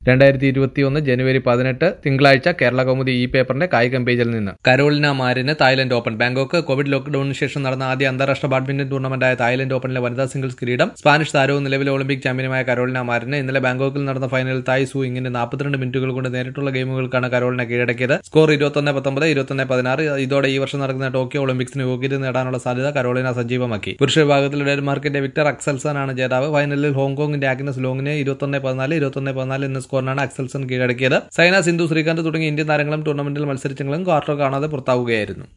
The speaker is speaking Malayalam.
രണ്ടായിരത്തി ഇരുപത്തിയൊന്ന് ജനുവരി പതിനെട്ട് തിങ്കളാഴ്ച കേരള കൗമുദി ഈ പേപ്പറിന്റെ കായികം പേജിൽ നിന്ന് കരോളിന മാരിന് തായ്ലൻഡ് ഓപ്പൺ ബാങ്കോക്ക് കോവിഡ് ലോക്ക്ഡൌണിന് ശേഷം നടന്ന ആദ്യ അന്താരാഷ്ട്ര ബാഡ്മിന്റൺ ടൂർണമെന്റായ തായ്ലൻഡ് ഓപ്പണിലെ വനിതാ സിംഗിൾസ് കിരീടം സ്പാനിഷ് താരവും നിലവിലെ ഒളിമ്പിക് ചാമ്പ്യനുമായ കരോളിന മാരിന് ഇന്നലെ ബാങ്കോക്കിൽ നടന്ന ഫൈനലിൽ തായ് സു ഇങ്ങനെ നാൽപ്പത്തിരണ്ട് മിനിറ്റുകൾ കൊണ്ട് നേരിട്ടുള്ള ഗെയിമുകൾക്കാണ് കരോളിനെ കീഴടക്കിയത് സ്കോർ ഇരുപത്തൊന്ന് പത്തൊമ്പത് ഇരുപത്തൊന്ന് പതിനാറ് ഇതോടെ ഈ വർഷം നടക്കുന്ന ടോക്കിയോ ഒളിമ്പിക്സിന് യോഗ്യത നേടാനുള്ള സാധ്യത കരോളിന സജീവമാക്കി പുരുഷ വിഭാഗത്തിൽ ഡെൻമാർക്കിന്റെ വിക്ടർ അക്സൽസൺ ആണ് ജേതാവ് ഫൈനലിൽ ഹോങ്കോങ്ങിന്റെ ആഗ്നസ് ലോങ്ങിനെ ഇരുപത്തൊന്ന് പതിനാല് ഇരുപത്തൊന്ന് പതിനാല് എന്ന സ്കോറിനാണ് അക്സൽസൺ കീഴടക്കിയത് സൈന സിന്ധു ശ്രീകാന്ത് തുടങ്ങിയ ഇന്ത്യൻ താരങ്ങളും ടൂർണമെന്റിൽ മത്സരിച്ചെങ്കിലും ക്വാർട്ടർ കാണാതെ പുറത്താവുകയായിരുന്നു